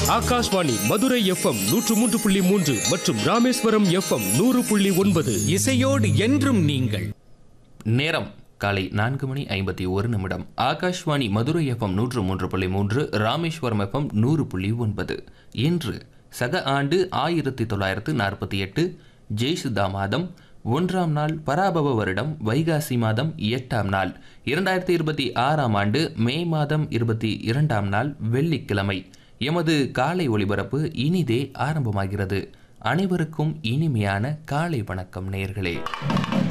Akashvani Madurai FM நூற்று மூன்று புள்ளி மூன்று மற்றும் ராமேஸ்வரம் எஃப்எம் நூறு புள்ளி ஒன்பது இசையோடு என்றும் நீங்கள் நேரம் காலை நான்கு மணி ஐம்பத்தி ஒரு நிமிடம் ஆகாஷ்வாணி மதுரை எஃப்எம் நூற்று மூன்று புள்ளி மூன்று ராமேஸ்வரம் எஃப்எம் நூறு புள்ளி ஒன்பது இன்று சக ஆண்டு ஆயிரத்தி தொள்ளாயிரத்து நாற்பத்தி எட்டு ஜெய்சுதா மாதம் ஒன்றாம் நாள் பராபவ வருடம் வைகாசி மாதம் எட்டாம் நாள் இரண்டாயிரத்தி இருபத்தி ஆறாம் ஆண்டு மே மாதம் இருபத்தி இரண்டாம் நாள் வெள்ளிக்கிழமை எமது காலை ஒளிபரப்பு இனிதே ஆரம்பமாகிறது அனைவருக்கும் இனிமையான காலை வணக்கம் நேயர்களே